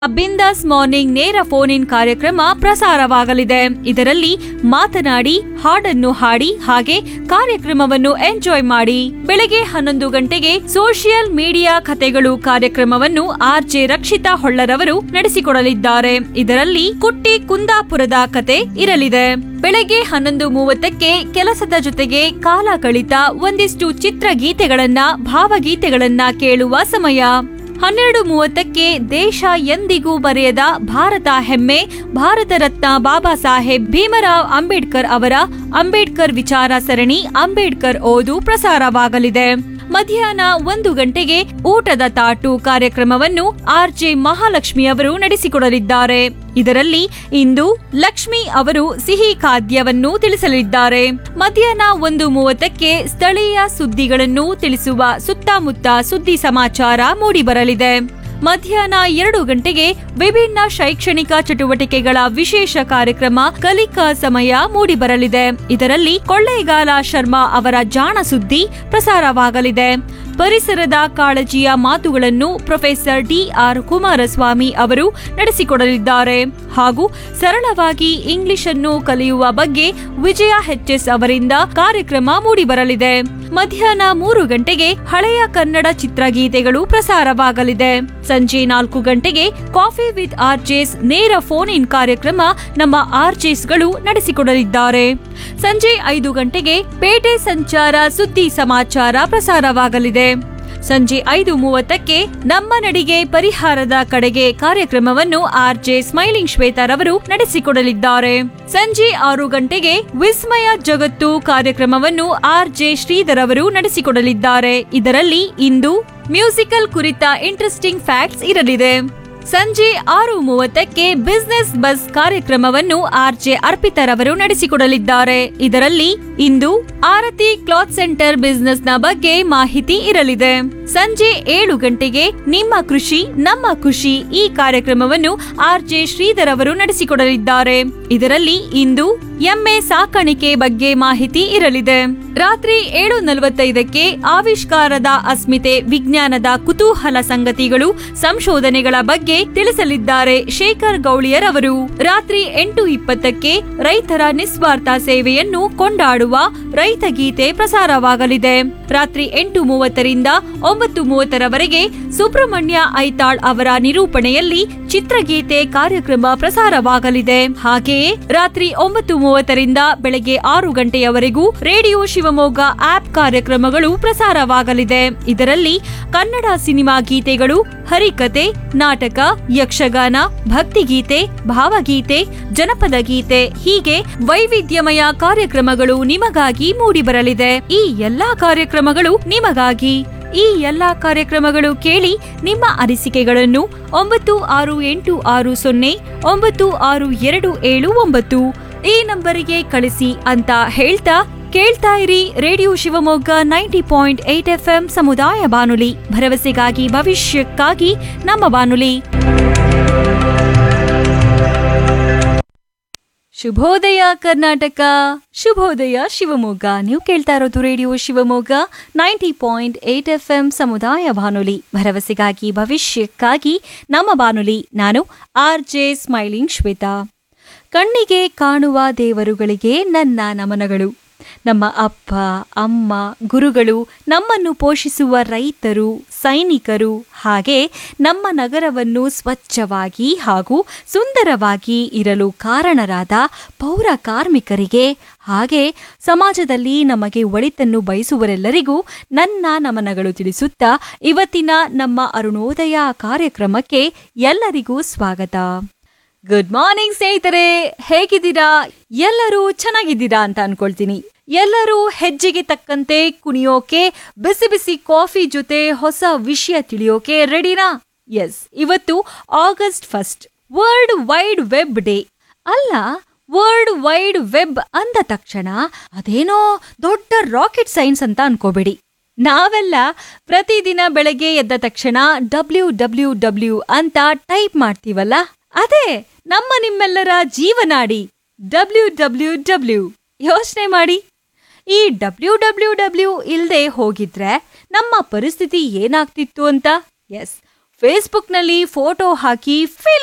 ಬಿಂದಾಸ್ ಮಾರ್ನಿಂಗ್ ನೇರ phone in ಕಾರ್ಯಕ್ರಮ ಪ್ರಸಾರವಾಗಲಿದೆ ಇದರಲ್ಲಿ ಮಾತನಾಡಿ ಹಾಡನ್ನು ಹಾಡಿ ಹಾಗೆ ಕಾರ್ಯಕ್ರಮವನ್ನು ಎಂಜಾಯ್ ಮಾಡಿ ಬೆಳಗ್ಗೆ ಹನ್ನೊಂದು ಗಂಟೆಗೆ ಸೋಷಿಯಲ್ ಮೀಡಿಯಾ ಕಥೆಗಳು ಕಾರ್ಯಕ್ರಮವನ್ನು ಆರ್ಜೆ ರಕ್ಷಿತಾ ಹೊಳ್ಳರವರು ನಡೆಸಿಕೊಡಲಿದ್ದಾರೆ ಇದರಲ್ಲಿ ಕುಟ್ಟಿ ಕುಂದಾಪುರದ ಕತೆ ಇರಲಿದೆ ಬೆಳಗ್ಗೆ ಹನ್ನೊಂದು ಮೂವತ್ತಕ್ಕೆ ಕೆಲಸದ ಜೊತೆಗೆ ಕಾಲ ಕಳಿತ ಒಂದಿಷ್ಟು ಚಿತ್ರಗೀತೆಗಳನ್ನ ಭಾವಗೀತೆಗಳನ್ನ ಕೇಳುವ ಸಮಯ ಹನ್ನೆರಡು ಮೂವತ್ತಕ್ಕೆ ದೇಶ ಎಂದಿಗೂ ಬರೆಯದ ಭಾರತ ಹೆಮ್ಮೆ ಭಾರತ ರತ್ನ ಬಾಬಾ ಸಾಹೇಬ್ ಭೀಮರಾವ್ ಅಂಬೇಡ್ಕರ್ ಅವರ ಅಂಬೇಡ್ಕರ್ ವಿಚಾರ ಸರಣಿ ಅಂಬೇಡ್ಕರ್ ಓದು ಪ್ರಸಾರವಾಗಲಿದೆ ಮಧ್ಯಾಹ್ನ ಒಂದು ಗಂಟೆಗೆ ಊಟದ ತಾಟು ಕಾರ್ಯಕ್ರಮವನ್ನು ಆರ್ಜೆ ಮಹಾಲಕ್ಷ್ಮಿ ಅವರು ನಡೆಸಿಕೊಡಲಿದ್ದಾರೆ ಇದರಲ್ಲಿ ಇಂದು ಲಕ್ಷ್ಮಿ ಅವರು ಸಿಹಿ ಖಾದ್ಯವನ್ನು ತಿಳಿಸಲಿದ್ದಾರೆ ಮಧ್ಯಾಹ್ನ ಒಂದು ಮೂವತ್ತಕ್ಕೆ ಸ್ಥಳೀಯ ಸುದ್ದಿಗಳನ್ನು ತಿಳಿಸುವ ಸುತ್ತಮುತ್ತ ಸುದ್ದಿ ಸಮಾಚಾರ ಮೂಡಿಬರಲಿದೆ ಮಧ್ಯಾಹ್ನ ಎರಡು ಗಂಟೆಗೆ ವಿಭಿನ್ನ ಶೈಕ್ಷಣಿಕ ಚಟುವಟಿಕೆಗಳ ವಿಶೇಷ ಕಾರ್ಯಕ್ರಮ ಕಲಿಕಾ ಸಮಯ ಮೂಡಿಬರಲಿದೆ ಇದರಲ್ಲಿ ಕೊಳ್ಳೇಗಾಲ ಶರ್ಮಾ ಅವರ ಜಾಣ ಸುದ್ದಿ ಪ್ರಸಾರವಾಗಲಿದೆ ಪರಿಸರದ ಕಾಳಜಿಯ ಮಾತುಗಳನ್ನು ಪ್ರೊಫೆಸರ್ ಡಿಆರ್ ಕುಮಾರಸ್ವಾಮಿ ಅವರು ನಡೆಸಿಕೊಡಲಿದ್ದಾರೆ ಹಾಗೂ ಸರಳವಾಗಿ ಇಂಗ್ಲಿಷ್ ಅನ್ನು ಕಲಿಯುವ ಬಗ್ಗೆ ವಿಜಯ ಎಚ್ಎಸ್ ಅವರಿಂದ ಕಾರ್ಯಕ್ರಮ ಮೂಡಿಬರಲಿದೆ ಮಧ್ಯಾಹ್ನ ಮೂರು ಗಂಟೆಗೆ ಹಳೆಯ ಕನ್ನಡ ಚಿತ್ರಗೀತೆಗಳು ಪ್ರಸಾರವಾಗಲಿದೆ ಸಂಜೆ ನಾಲ್ಕು ಗಂಟೆಗೆ ಕಾಫಿ ವಿತ್ ಆರ್ಜೆಸ್ ನೇರ ಫೋನ್ ಇನ್ ಕಾರ್ಯಕ್ರಮ ನಮ್ಮ ಆರ್ಜೆಸ್ಗಳು ನಡೆಸಿಕೊಡಲಿದ್ದಾರೆ ಸಂಜೆ ಐದು ಗಂಟೆಗೆ ಪೇಟೆ ಸಂಚಾರ ಸುದ್ದಿ ಸಮಾಚಾರ ಪ್ರಸಾರವಾಗಲಿದೆ ಸಂಜೆ ಐದು ಮೂವತ್ತಕ್ಕೆ ನಮ್ಮ ನಡಿಗೆ ಪರಿಹಾರದ ಕಡೆಗೆ ಕಾರ್ಯಕ್ರಮವನ್ನು ಆರ್ಜೆ ಸ್ಮೈಲಿಂಗ್ ಶ್ವೇತಾರವರು ನಡೆಸಿಕೊಡಲಿದ್ದಾರೆ ಸಂಜೆ ಆರು ಗಂಟೆಗೆ ವಿಸ್ಮಯ ಜಗತ್ತು ಕಾರ್ಯಕ್ರಮವನ್ನು ಆರ್ಜೆ ಶ್ರೀಧರ್ ಅವರು ನಡೆಸಿಕೊಡಲಿದ್ದಾರೆ ಇದರಲ್ಲಿ ಇಂದು ಮ್ಯೂಸಿಕಲ್ ಕುರಿತ ಇಂಟ್ರೆಸ್ಟಿಂಗ್ ಫ್ಯಾಕ್ಟ್ಸ್ ಇರಲಿದೆ ಸಂಜೆ ಆರು ಮೂವತ್ತಕ್ಕೆ ಬಿಸ್ನೆಸ್ ಬಸ್ ಕಾರ್ಯಕ್ರಮವನ್ನು ಆರ್ಜೆ ಅರ್ಪಿತರವರು ನಡೆಸಿಕೊಡಲಿದ್ದಾರೆ ಇದರಲ್ಲಿ ಇಂದು ಆರತಿ ಕ್ಲಾತ್ ಸೆಂಟರ್ ಬಿಸ್ನೆಸ್ನ ಬಗ್ಗೆ ಮಾಹಿತಿ ಇರಲಿದೆ ಸಂಜೆ ಏಳು ಗಂಟೆಗೆ ನಿಮ್ಮ ಕೃಷಿ ನಮ್ಮ ಖುಷಿ ಈ ಕಾರ್ಯಕ್ರಮವನ್ನು ಆರ್ಜೆ ಶ್ರೀಧರ್ ಅವರು ನಡೆಸಿಕೊಡಲಿದ್ದಾರೆ ಇದರಲ್ಲಿ ಇಂದು ಎಮ್ಮೆ ಸಾಕಾಣಿಕೆ ಬಗ್ಗೆ ಮಾಹಿತಿ ಇರಲಿದೆ ರಾತ್ರಿ ಏಳು ನಲವತ್ತೈದಕ್ಕೆ ಆವಿಷ್ಕಾರದ ಅಸ್ಮಿತೆ ವಿಜ್ಞಾನದ ಕುತೂಹಲ ಸಂಗತಿಗಳು ಸಂಶೋಧನೆಗಳ ಬಗ್ಗೆ ತಿಳಿಸಲಿದ್ದಾರೆ ಶೇಖರ್ ಗೌಳಿಯರ್ ಅವರು ರಾತ್ರಿ ಎಂಟು ಇಪ್ಪತ್ತಕ್ಕೆ ರೈತರ ನಿಸ್ವಾರ್ಥ ಸೇವೆಯನ್ನು ಕೊಂಡಾಡುವ ರೈತ ಗೀತೆ ಪ್ರಸಾರವಾಗಲಿದೆ ರಾತ್ರಿ ಎಂಟು ಮೂವತ್ತರಿಂದ ಒಂಬತ್ತು ಮೂವತ್ತರವರೆಗೆ ಸುಬ್ರಹ್ಮಣ್ಯ ಐತಾಳ್ ಅವರ ನಿರೂಪಣೆಯಲ್ಲಿ ಚಿತ್ರಗೀತೆ ಕಾರ್ಯಕ್ರಮ ಪ್ರಸಾರವಾಗಲಿದೆ ಹಾಗೆಯೇ ರಾತ್ರಿ ಒಂಬತ್ತು ಮೂವತ್ತರಿಂದ ಬೆಳಗ್ಗೆ ಆರು ಗಂಟೆಯವರೆಗೂ ರೇಡಿಯೋ ಶಿವಮೊಗ್ಗ ಆಪ್ ಕಾರ್ಯಕ್ರಮಗಳು ಪ್ರಸಾರವಾಗಲಿದೆ ಇದರಲ್ಲಿ ಕನ್ನಡ ಸಿನಿಮಾ ಗೀತೆಗಳು ಹರಿಕತೆ ನಾಟಕ ಯಕ್ಷಗಾನ ಭಕ್ತಿಗೀತೆ ಭಾವಗೀತೆ ಜನಪದ ಗೀತೆ ಹೀಗೆ ವೈವಿಧ್ಯಮಯ ಕಾರ್ಯಕ್ರಮಗಳು ನಿಮಗಾಗಿ ಮೂಡಿಬರಲಿದೆ ಈ ಎಲ್ಲಾ ಕಾರ್ಯಕ್ರಮಗಳು ನಿಮಗಾಗಿ ಈ ಎಲ್ಲಾ ಕಾರ್ಯಕ್ರಮಗಳು ಕೇಳಿ ನಿಮ್ಮ ಅನಿಸಿಕೆಗಳನ್ನು ಒಂಬತ್ತು ಆರು ಎಂಟು ಆರು ಸೊನ್ನೆ ಒಂಬತ್ತು ಆರು ಎರಡು ಏಳು ಒಂಬತ್ತು ಈ ನಂಬರಿಗೆ ಕಳಿಸಿ ಅಂತ ಹೇಳ್ತಾ ಕೇಳ್ತಾ ಇರಿ radio Shivamogga ninety point eight F M ಸಮುದಾಯ ಬಾನುಲಿ ಭರವಸೆಗಾಗಿ ಭವಿಷ್ಯಕ್ಕಾಗಿ ನಮ್ಮ ಬಾನುಲಿ ಶುಭೋದಯ ಕರ್ನಾಟಕ ಶುಭೋದಯ ಶಿವಮೊಗ್ಗ ನೀವು ಕೇಳ್ತಾ ಇರೋದು radio Shivamogga ninety point eight F M ಸಮುದಾಯ ಬಾನುಲಿ ಭರವಸೆಗಾಗಿ ಭವಿಷ್ಯಕ್ಕಾಗಿ ನಮ್ಮ ಬಾನುಲಿ ನಾನು ಆರ್ ಜೆ ಸ್ಮೈಲಿಂಗ್ ಶ್ವೇತಾ ಕಣ್ಣಿಗೆ ಕಾಣುವ ದೇವರುಗಳಿಗೆ ನನ್ನ ನಮನಗಳು ನಮ್ಮ ಅಪ್ಪ ಅಮ್ಮ ಗುರುಗಳು ನಮ್ಮನ್ನು ಪೋಷಿಸುವ ರೈತರು ಸೈನಿಕರು ಹಾಗೆ ನಮ್ಮ ನಗರವನ್ನು ಸ್ವಚ್ಛವಾಗಿ ಹಾಗೂ ಸುಂದರವಾಗಿ ಇರಲು ಕಾರಣರಾದ ಪೌರ ಕಾರ್ಮಿಕರಿಗೆ ಹಾಗೆ ಸಮಾಜದಲ್ಲಿ ನಮಗೆ ಒಳಿತನ್ನು ಬಯಸುವರೆಲ್ಲರಿಗೂ ನನ್ನ ನಮನಗಳು ತಿಳಿಸುತ್ತಾ ಇವತ್ತಿನ ನಮ್ಮ ಅರುಣೋದಯ ಕಾರ್ಯಕ್ರಮಕ್ಕೆ ಎಲ್ಲರಿಗೂ ಸ್ವಾಗತ ಗುಡ್ ಮಾರ್ನಿಂಗ್ ಸ್ನೇಹಿತರೆ ಹೇಗಿದ್ದೀರಾ ಎಲ್ಲರೂ ಚೆನ್ನಾಗಿದ್ದೀರಾ ಅಂತ ಅನ್ಕೊಳ್ತೀನಿ ಎಲ್ಲರೂ ಹೆಜ್ಜೆಗೆ ತಕ್ಕಂತೆ ಕುಣಿಯೋಕೆ ಬಿಸಿ ಬಿಸಿ ಕಾಫಿ ಜೊತೆ ಹೊಸ ವಿಷಯ ತಿಳಿಯೋಕೆ ರೆಡಿನಾ ಎಸ್ ಇವತ್ತು August first world wide web day ಅಲ್ಲ ವರ್ಲ್ಡ್ ವೈಡ್ ವೆಬ್ ಅಂದ ತಕ್ಷಣ ಅದೇನೋ ದೊಡ್ಡ ರಾಕೆಟ್ ಸೈನ್ಸ್ ಅಂತ ಅನ್ಕೋಬೇಡಿ ನಾವೆಲ್ಲ ಪ್ರತಿದಿನ ಬೆಳಗ್ಗೆ ಎದ್ದ ತಕ್ಷಣ ಡಬ್ಲ್ಯೂ ಡಬ್ಲ್ಯೂ ಡಬ್ಲ್ಯೂ ಅಂತ ಟೈಪ್ ಮಾಡ್ತೀವಲ್ಲ ಅದೇ ನಮ್ಮ ನಿಮ್ಮೆಲ್ಲರ ಜೀವನಾಡಿ ಡಬ್ಲ್ಯೂ ಡಬ್ಲ್ಯೂ ಡಬ್ಲ್ಯೂ ಯೋಚನೆ ಮಾಡಿ ಈ ಡಬ್ಲ್ಯೂ ಡಬ್ಲ್ಯೂ ಡಬ್ಲ್ಯೂ ಇಲ್ದೆ ಹೋಗಿದ್ರೆ ನಮ್ಮ ಪರಿಸ್ಥಿತಿ ಏನಾಗ್ತಿತ್ತು ಅಂತ ಎಸ್ ಫೇಸ್ಬುಕ್ನಲ್ಲಿ ಫೋಟೋ ಹಾಕಿ